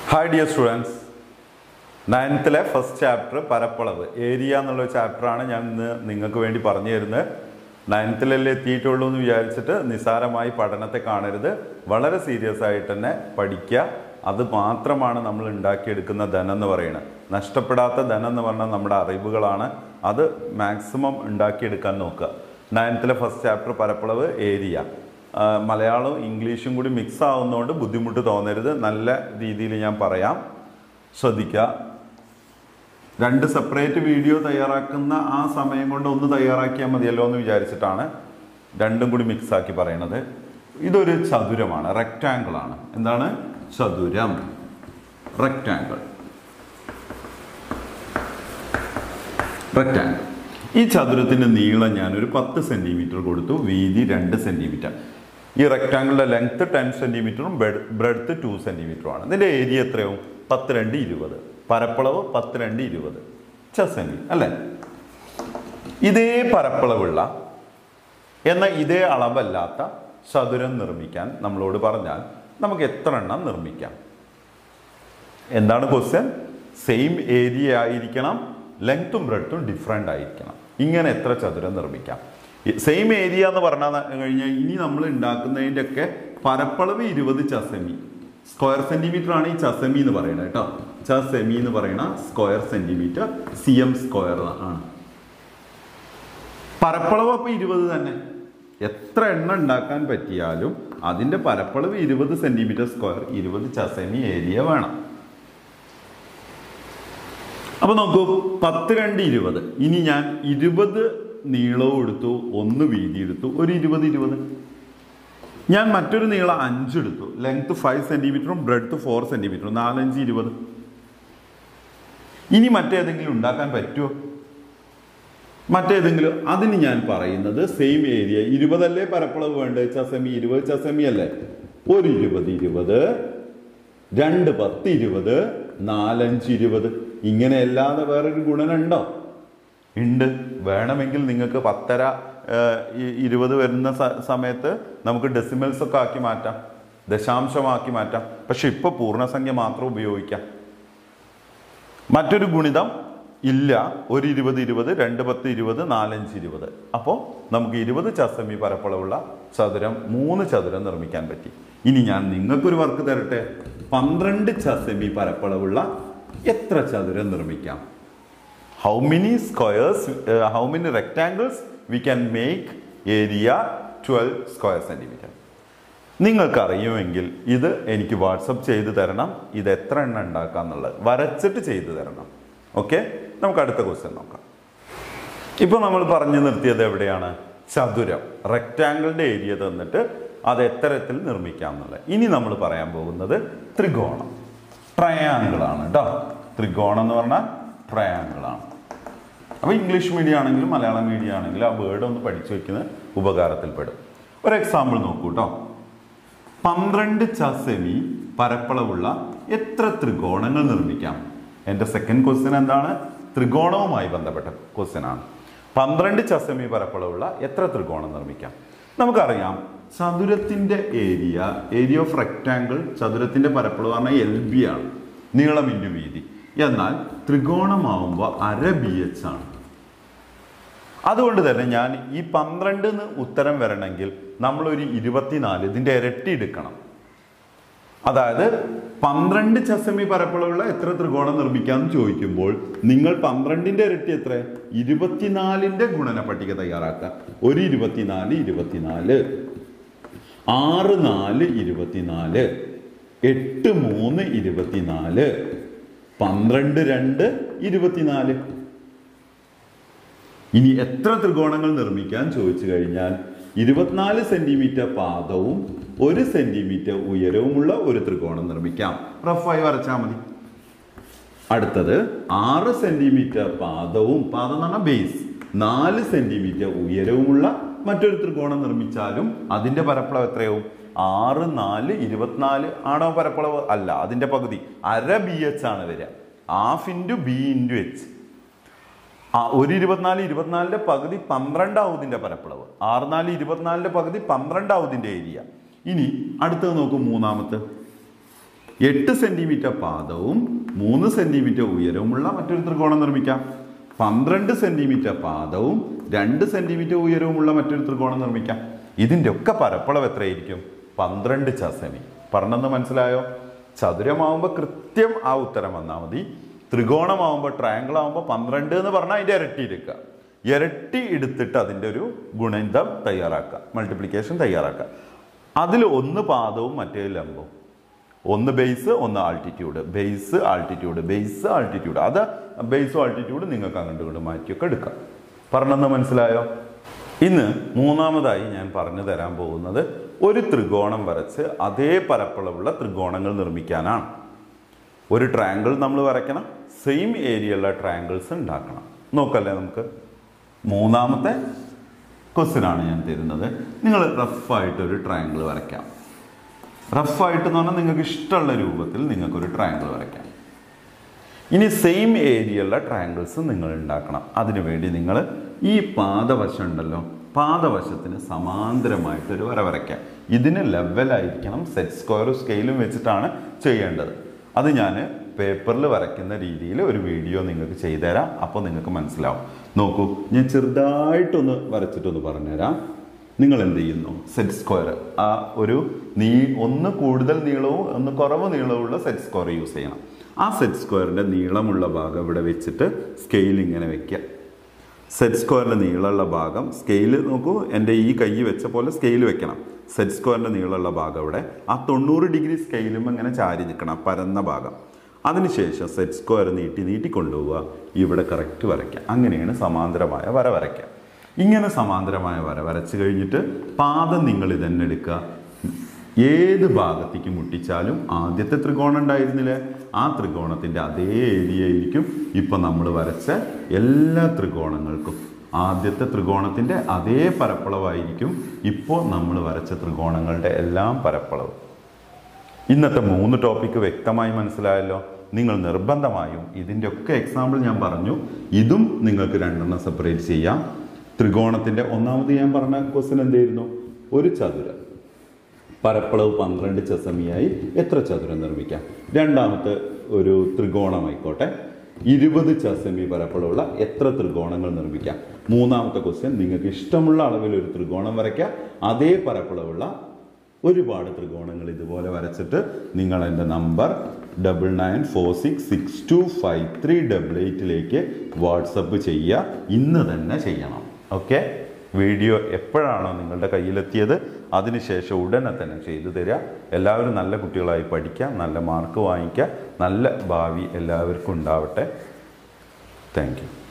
hi dear students നയൻത്തിലെ first chapter പരപ്പളവ് area എന്നുള്ള ചാപ്റ്ററാണ് ഞാൻ ഇന്ന് നിങ്ങൾക്ക് വേണ്ടി പറഞ്ഞു തരുന്നത് നയൻത്തിലല്ലേ എത്തിയിട്ടുള്ളൂ എന്ന് വിചാരിച്ചിട്ട് നിസ്സാരമായി പഠനത്തെ കാണരുത് വളരെ സീരിയസ് ആയിട്ട് തന്നെ പഠിക്കുക അത് മാത്രമാണ് നമ്മൾ ഉണ്ടാക്കിയെടുക്കുന്ന ധനം എന്ന് പറയുന്നത് നഷ്ടപ്പെടാത്ത ധനം എന്ന് പറഞ്ഞാൽ നമ്മുടെ അറിവുകളാണ് അത് മാക്സിമം ഉണ്ടാക്കിയെടുക്കാൻ നോക്കുക നയൻത്തിലെ ഫസ്റ്റ് ചാപ്റ്റർ പരപ്പളവ് ഏരിയ ആ, മലയാളവും ഇംഗ്ലീഷും കൂടി മിക്സ് ആവുന്നതുകൊണ്ട് ബുദ്ധിമുട്ട് തോന്നരുത് നല്ല രീതിയിൽ ഞാൻ പറയാം ശ്രദ്ധിക്കുക രണ്ട് സെപ്പറേറ്റ് വീഡിയോ തയ്യാറാക്കുന്ന ആ സമയം കൊണ്ട് ഒന്ന് തയ്യാറാക്കിയാൽ മതിയല്ലോ എന്ന് വിചാരിച്ചിട്ടാണ് രണ്ടും കൂടി മിക്സ് ആക്കി പറയണത് ഇതൊരു ചതുരമാണ് റെക്റ്റാങ്കിൾ ആണ് എന്താണ് ചതുരം റെക്റ്റാങ്കിൾ റെക്റ്റാങ്കിൾ ഈ ചതുരത്തിന്റെ നീളം ഞാൻ ഒരു പത്ത് സെന്റിമീറ്റർ കൊടുത്തു വീതി രണ്ട് സെന്റിമീറ്റർ ഈ റെക്റ്റാങ്കിളിന്റെ ലെങ്ത് ടെൻ സെന്റിമീറ്ററും ബ്രെഡ്ത്ത് ടു സെന്റിമീറ്ററും ആണ് ഇതിന്റെ ഏരിയ എത്രയാവും പത്ത് രണ്ട് ഇരുപത് പരപ്പളവ് പത്ത് രണ്ട് ഇരുപത് ചെസെമി അല്ലേ ഇതേ പരപ്പളവുള്ള എന്ന ഇതേ അളവല്ലാത്ത ചതുരം നിർമ്മിക്കാൻ നമ്മളോട് പറഞ്ഞാൽ നമുക്ക് എത്ര എണ്ണം നിർമ്മിക്കാം എന്താണ് ക്വസ്റ്റ്യൻ സെയിം ഏരിയ ആയിരിക്കണം ലെങ്ത്തും ബ്രെഡ്ത്തും ഡിഫറെൻ്റ് ആയിരിക്കണം ഇങ്ങനെ എത്ര ചതുരം നിർമ്മിക്കാം സെയിം ഏരിയ എന്ന് പറഞ്ഞാൽ കഴിഞ്ഞാൽ ഇനി നമ്മൾ ഉണ്ടാക്കുന്നതിൻ്റെ ഒക്കെ പരപ്പളവ് ഇരുപത് ചസമി സ്ക്വയർ സെന്റിമീറ്റർ ആണ് ഈ ചസമി എന്ന് പറയുന്നത് കേട്ടോ ചസമി എന്ന് പറയുന്ന square centimetre C M square ആണ് പരപ്പളവ് അപ്പോൾ ഇരുപത് തന്നെ എത്ര എണ്ണ ഉണ്ടാക്കാൻ പറ്റിയാലും അതിന്റെ പരപ്പളവ് ഇരുപത് സെന്റിമീറ്റർ സ്ക്വയർ ഇരുപത് ചസമി ഏരിയ വേണം അപ്പൊ നോക്കൂ പത്ത് രണ്ട് ഇരുപത് ഇനി ഞാൻ ഇരുപത് നീളവും എടുത്തു ഒന്ന് വീതി എടുത്തു ഒരു ഇരുപത് ഇരുപത് ഞാൻ മറ്റൊരു നീളം അഞ്ച് എടുത്തു ലെങ്ത് ഫൈവ് സെന്റിമീറ്ററും ബ്രെഡ്ത്ത് ഫോർ സെന്റിമീറ്ററും നാലഞ്ച് ഇരുപത് ഇനി മറ്റേതെങ്കിലും ഉണ്ടാക്കാൻ പറ്റുമോ മറ്റേതെങ്കിലും അതിന് ഞാൻ പറയുന്നത് സെയിം ഏരിയ ഇരുപതല്ലേ പരപ്പളവ് വേണ്ടത് ചസമി ഇരുപത് ചസമി അല്ലേ ഒരു ഇരുപത് ഇരുപത് രണ്ട് പത്ത് ഇരുപത് നാലഞ്ച് ഇരുപത് ഇങ്ങനെ അല്ലാതെ വേറൊരു ഗുണനുണ്ടോ ഉണ്ട് വേണമെങ്കിൽ നിങ്ങൾക്ക് പത്തര ഏഹ്, ഈ- ഇരുപത് വരുന്ന സ- സമയത്ത് നമുക്ക് ഡെസിമൽസ് ഒക്കെ ആക്കി മാറ്റാം ദശാംശമാക്കി മാറ്റാം പക്ഷെ ഇപ്പൊ പൂർണ്ണസംഖ്യ മാത്രം ഉപയോഗിക്കാം മറ്റൊരു ഗുണിതം ഇല്ല ഒരു ഇരുപത് ഇരുപത് രണ്ട് പത്ത് ഇരുപത് നാലഞ്ച് ഇരുപത് അപ്പോൾ നമുക്ക് ഇരുപത് ചസമി പരപ്പളവുള്ള ചതുരം മൂന്ന് ചതുരം നിർമ്മിക്കാൻ പറ്റി ഇനി ഞാൻ നിങ്ങൾക്കൊരു വർക്ക് തരട്ടെ പന്ത്രണ്ട് ചസമി പരപ്പളവുള്ള എത്ര ചതുരം നിർമ്മിക്കാം how many squares how many rectangles we can make area twelve square centimetre നിങ്ങൾക്ക് അറിയുമെങ്കിൽ ഇത് എനിക്ക് വാട്സപ്പ് ചെയ്ത് തരണം ഇത് എത്ര എണ്ണം ഉണ്ടാക്കാം എന്നുള്ളത് വരച്ചിട്ട് ചെയ്തു തരണം ഓക്കെ നമുക്ക് അടുത്ത ക്വസ്റ്റ്യൻ നോക്കാം ഇപ്പോൾ നമ്മൾ പറഞ്ഞു നിർത്തിയത് എവിടെയാണ് ചതുരം റെക്റ്റാങ്കിളിന്റെ ഏരിയ തന്നിട്ട് അത് എത്തരത്തിൽ നിർമ്മിക്കാം എന്നുള്ളത് ഇനി നമ്മൾ പറയാൻ പോകുന്നത് ത്രികോണം ട്രയാങ്കിൾ ആണ് കേട്ടോ ത്രികോണം എന്ന് പറഞ്ഞാൽ ട്രയാങ്കിൾ ആണ് അപ്പോൾ ഇംഗ്ലീഷ് മീഡിയം ആണെങ്കിലും മലയാളം മീഡിയം ആണെങ്കിലും ആ വേർഡ് ഒന്ന് പഠിച്ചു വെക്കുന്നത് ഉപകാരത്തിൽപ്പെടും ഒരു എക്സാമ്പിൾ നോക്കൂ കേട്ടോ പന്ത്രണ്ട് ചസെമി പരപ്പളവുള്ള എത്ര ത്രികോണങ്ങൾ നിർമ്മിക്കാം എൻ്റെ സെക്കൻഡ് ക്വസ്റ്റ്യൻ എന്താണ് ത്രികോണവുമായി ബന്ധപ്പെട്ട ക്വസ്റ്റ്യൻ ആണ് പന്ത്രണ്ട് ചസെമി പരപ്പളവുള്ള എത്ര ത്രികോണം നിർമ്മിക്കാം നമുക്കറിയാം ചതുരത്തിന്റെ ഏരിയ ഏരിയ ഓഫ് റെക്റ്റാങ്കിൾ ചതുരത്തിന്റെ പരപ്പളവ് പറഞ്ഞാൽ എൽ ബി ആണ് നീളം ഇൻറ്റു വീതി എന്നാൽ ത്രികോണമാവുമ്പോൾ അര ബി എച്ച് ആണ് അതുകൊണ്ട് തന്നെ ഞാൻ ഈ പന്ത്രണ്ടിന് ഉത്തരം വരണമെങ്കിൽ നമ്മളൊരു ഇരുപത്തിനാല് ഇതിന്റെ ഇരട്ടി എടുക്കണം അതായത് പന്ത്രണ്ട് ചസമി പരപ്പളവുള്ള എത്ര ത്രികോണം നിർമ്മിക്കാമെന്ന് ചോദിക്കുമ്പോൾ നിങ്ങൾ പന്ത്രണ്ടിന്റെ ഇരട്ടി എത്ര ഇരുപത്തിനാലിന്റെ ഗുണന പട്ടിക തയ്യാറാക്കുക ഒരു ഇരുപത്തിനാല് ഇരുപത്തിനാല് ആറ് നാല് ഇരുപത്തിനാല് എട്ട് മൂന്ന് ഇരുപത്തിനാല് പന്ത്രണ്ട് രണ്ട് ഇരുപത്തിനാല് ഇനി എത്ര ത്രികോണങ്ങൾ നിർമ്മിക്കാൻ ചോദിച്ചു കഴിഞ്ഞാൽ ഇരുപത്തിനാല് സെന്റിമീറ്റർ പാദവും ഒരു സെന്റിമീറ്റർ ഉയരവുമുള്ള ഒരു ത്രികോണം നിർമ്മിക്കാം റഫായി വരച്ചാൽ മതി അടുത്തത് ആറ് സെന്റിമീറ്റർ പാദവും പാദം എന്ന് പറഞ്ഞാൽ ബേസ് നാല് സെന്റിമീറ്റർ ഉയരവുമുള്ള മറ്റൊരു ത്രികോണം നിർമ്മിച്ചാലും അതിന്റെ പരപ്പളവ് എത്രയാവും ആറ് നാല് ഇരുപത്തിനാല് ആണോ പരപ്പളവ് അല്ല അതിന്റെ പകുതി അര ബി എച്ച് ആണ് വരിക half into B into H ആ ഒരു ഇരുപത്തിനാല് ഇരുപത്തിനാലിന്റെ പകുതി പന്ത്രണ്ടാവതിന്റെ പരപ്പളവ് ആറ് നാല് ഇരുപത്തിനാലിന്റെ പകുതി പന്ത്രണ്ടാവതിന്റെ ഏരിയ ഇനി അടുത്തത് നോക്കൂ മൂന്നാമത്തെ എട്ട് സെന്റിമീറ്റർ പാദവും മൂന്ന് സെന്റിമീറ്റർ ഉയരവുമുള്ള മറ്റൊരു ത്രികോണം നിർമ്മിക്കാം പന്ത്രണ്ട് സെന്റിമീറ്റർ പാദവും രണ്ട് സെന്റിമീറ്റർ ഉയരവുമുള്ള മറ്റൊരു ത്രികോണം നിർമ്മിക്കാം ഇതിൻ്റെ ഒക്കെ പരപ്പളവ് എത്രയായിരിക്കും പന്ത്രണ്ട് ചസമി പറഞ്ഞെന്ന് മനസ്സിലായോ ചതുരമാവുമ്പോൾ കൃത്യം ആ ഉത്തരം വന്നാൽ മതി ത്രികോണമാവുമ്പോൾ ട്രയാങ്കിൾ ആവുമ്പോൾ പന്ത്രണ്ട് എന്ന് പറഞ്ഞാൽ അതിൻ്റെ ഇരട്ടി എടുക്കുക ഇരട്ടി എടുത്തിട്ട് അതിൻ്റെ ഒരു ഗുണിതം തയ്യാറാക്കുക മൾട്ടിപ്ലിക്കേഷൻ തയ്യാറാക്കുക അതിൽ ഒന്ന് പാദവും മറ്റേ ലംബവും ഒന്ന് ബേസ് ഒന്ന് altitude base altitude base altitude അത് ബേസും ആൾട്ടിറ്റ്യൂഡ് നിങ്ങൾക്ക് അങ്ങോട്ട് ഇങ്ങോട്ട് മാറ്റിയൊക്കെ എടുക്കാം പറഞ്ഞെന്ന് മനസ്സിലായോ ഇന്ന് മൂന്നാമതായി ഞാൻ പറഞ്ഞു തരാൻ പോകുന്നത് ഒരു ത്രികോണം വരച്ച് അതേ പരപ്പളവുള്ള ത്രികോണങ്ങൾ നിർമ്മിക്കാനാണ് ഒരു ട്രയാങ്കിൾ നമ്മൾ വരയ്ക്കണം സെയിം ഏരിയയുള്ള ട്രയാങ്കിൾസ് ഉണ്ടാക്കണം നോക്കല്ലേ നമുക്ക് മൂന്നാമത്തെ ക്വസ്റ്റ്യൻ ആണ് ഞാൻ തരുന്നത് നിങ്ങൾ റഫായിട്ട് ഒരു ട്രയാങ്കിൾ വരയ്ക്കാം റഫായിട്ട് എന്ന് പറഞ്ഞാൽ നിങ്ങൾക്ക് ഇഷ്ടമുള്ള രൂപത്തിൽ നിങ്ങൾക്കൊരു ട്രയാങ്കിൾ വരയ്ക്കാം ഇനി സെയിം ഏരിയയുള്ള ട്രയാങ്കിൾസ് നിങ്ങൾ ഉണ്ടാക്കണം അതിനുവേണ്ടി നിങ്ങൾ ഈ പാദവശം ഉണ്ടല്ലോ പാദവശത്തിന് സമാന്തരമായിട്ടൊരു വര വരയ്ക്കാം ഇതിന് ലെവലായിരിക്കണം സെറ്റ് സ്ക്വയറും സ്കെയിലും വെച്ചിട്ടാണ് ചെയ്യേണ്ടത് അത് ഞാൻ പേപ്പറിൽ വരയ്ക്കുന്ന രീതിയിൽ ഒരു വീഡിയോ നിങ്ങൾക്ക് ചെയ്തുതരാം അപ്പോൾ നിങ്ങൾക്ക് മനസ്സിലാവും നോക്കൂ ഞാൻ ചെറുതായിട്ടൊന്ന് വരച്ചിട്ടൊന്ന് പറഞ്ഞുതരാം നിങ്ങൾ എന്ത് ചെയ്യുന്നു സെറ്റ് സ്ക്വയർ ആ ഒരു നീ ഒന്ന് കൂടുതൽ നീളവും ഒന്ന് കുറവ് നീളവുമുള്ള സെറ്റ് സ്ക്വയർ യൂസ് ചെയ്യണം ആ സെറ്റ് സ്ക്വയറിൻ്റെ നീളമുള്ള ഭാഗം ഇവിടെ വെച്ചിട്ട് സ്കെയിൽ ഇങ്ങനെ വെക്കുക സെറ്റ് സ്ക്വയറിൻ്റെ നീളമുള്ള ഭാഗം സ്കെയിൽ നോക്കൂ എൻ്റെ ഈ കൈ വെച്ച പോലെ സ്കെയിൽ വെക്കണം സെറ്റ് സ്ക്വയറിൻ്റെ നീളമുള്ള ഭാഗം ഇവിടെ ആ തൊണ്ണൂറ് ഡിഗ്രി സ്കെയിലും ഇങ്ങനെ ചാരി നിൽക്കണം പരന്ന ഭാഗം അതിനുശേഷം സെറ്റ് സ്ക്വയർ നീട്ടി നീട്ടി കൊണ്ടുപോവുക ഇവിടെ കറക്റ്റ് വരയ്ക്കുക അങ്ങനെയാണ് സമാന്തരമായ വര വരയ്ക്കുക ഇങ്ങനെ സമാന്തരമായ വര വരച്ച് കഴിഞ്ഞിട്ട് പാദം നിങ്ങൾ ഇതന്നെ എടുക്കുക ഏത് ഭാഗത്തേക്ക് മുട്ടിച്ചാലും ആദ്യത്തെ ത്രികോണം ഉണ്ടായിരുന്നില്ലേ ആ ത്രികോണത്തിൻ്റെ അതേ ഏരിയ ആയിരിക്കും ഇപ്പം നമ്മൾ വരച്ച എല്ലാ ത്രികോണങ്ങൾക്കും ആദ്യത്തെ ത്രികോണത്തിൻ്റെ അതേ പരപ്പളവായിരിക്കും ഇപ്പോൾ നമ്മൾ വരച്ച ത്രികോണങ്ങളുടെ എല്ലാം പരപ്പളവ് ഇന്നത്തെ മൂന്ന് ടോപ്പിക്ക് വ്യക്തമായി മനസ്സിലായല്ലോ നിങ്ങൾ നിർബന്ധമായും ഇതിൻ്റെ ഒക്കെ എക്സാമ്പിൾ ഞാൻ പറഞ്ഞു ഇതും നിങ്ങൾക്ക് രണ്ടെണ്ണം സെപ്പറേറ്റ് ചെയ്യാം ത്രികോണത്തിൻ്റെ ഒന്നാമത് ഞാൻ പറഞ്ഞ ക്വസ്റ്റ്യൻ എന്തായിരുന്നു ഒരു ചതുരം പരപ്പളവ് പന്ത്രണ്ട് ചസമിയായി എത്ര ചതുരം നിർമ്മിക്കാം രണ്ടാമത്തെ ഒരു ത്രികോണമായിക്കോട്ടെ ഇരുപത് ചസമി പരപ്പളവുള്ള എത്ര ത്രികോണങ്ങൾ നിർമ്മിക്കാം മൂന്നാമത്തെ ക്വസ്റ്റ്യൻ നിങ്ങൾക്ക് ഇഷ്ടമുള്ള അളവിൽ ഒരു ത്രികോണം വരയ്ക്കാം അതേ പരപ്പളവുള്ള ഒരുപാട് ത്രികോണങ്ങൾ ഇതുപോലെ വരച്ചിട്ട് നിങ്ങൾ എൻ്റെ number double nine four six six two five three double എയ്റ്റിലേക്ക് വാട്സപ്പ് ചെയ്യുക ഇന്ന് തന്നെ ചെയ്യണം ഓക്കെ വീഡിയോ എപ്പോഴാണോ നിങ്ങളുടെ കയ്യിലെത്തിയത് അതിനുശേഷം ഉടനെ തന്നെ ചെയ്തു തരിക എല്ലാവരും നല്ല കുട്ടികളായി പഠിക്കുക നല്ല മാർക്ക് വാങ്ങിക്കുക നല്ല ഭാവി എല്ലാവർക്കും ഉണ്ടാവട്ടെ താങ്ക് യു